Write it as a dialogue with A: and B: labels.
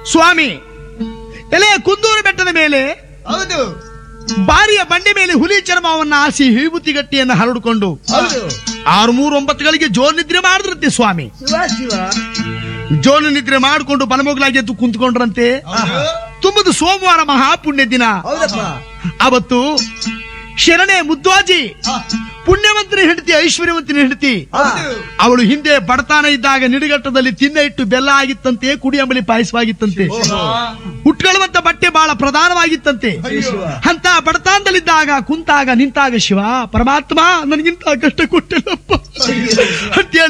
A: ಸ್ವಾಮಿ ಎಲೆಯ ಕುಂದೂರು ಬೆಟ್ಟದ ಮೇಲೆ
B: ಹೌದು
A: ಬಾರಿಯ ಬಂಡೆ ಮೇಲೆ ಹುಲಿ ಚರ್ಮವನ್ನ ಹಾಸಿ ವಿಭೂತಿ ಗಟ್ಟಿಯನ್ನು ಹರಡಿಕೊಂಡು
B: ಹೌದು
A: ಆರು ಮೂರು ಒಂಬತ್ತುಗಳಿಗೆ ಜೋರ್ ನಿದ್ರೆ ಮಾಡಿದ್ರಂತೆ ಸ್ವಾಮಿ
B: ಶಿವ ಶಿವ
A: ಜೋನು ನಿದ್ರೆ ಮಾಡಿಕೊಂಡು ಬಲಮೊಗಲಾಗಿ ಎದ್ದು ಕುಂತ್ಕೊಂಡ್ರಂತೆ
B: ಹೌದು
A: ತುಂಬದು ಸೋಮವಾರ ಮಹಾಪುಣ್ಯ ದಿನ
B: ಹೌದಪ್ಪ
A: ಅವತ್ತು ಶರಣೆ ಮುದ್ವಾಜಿ
B: ಆ,
A: ಪುಣ್ಯವಂತನ ಹೆಂಡತಿ ಐಶ್ವರ್ಯವಂತನ ಹೆಂಡತಿ
B: ಹೌದು
A: ಅವಳು ಹಿಂದೆ ಬಡತಾನ ಇದ್ದಾಗ ನಿಡುಗಟ್ಟದಲ್ಲಿ ತಿನ್ನ ಇಟ್ಟು ಬೆಲ್ಲ ಆಗಿತ್ತಂತೆ ಕುಡಿ ಅಂಬಲಿ ಪಾಯಸವಾಗಿತ್ತಂತೆ
B: ಓಹೋ.
A: ಉಟ್ಕೊಳ್ಳುವಂತ ಬಟ್ಟೆ ಬಹಳ ಪ್ರಧಾನವಾಗಿತ್ತಂತೆ
B: ಅಯ್ಯೋ.
A: ಅಂತ ಬಡತಾನದಲ್ಲಿದ್ದಾಗ ಕುಂತಾಗ ನಿಂತಾಗ ಶಿವ ಪರಮಾತ್ಮ ನನಗಿಂತ ಕಷ್ಟ ಕೊಟ್ಟಿಲ್ಲಪ್ಪ ಅಂತೇಳಿ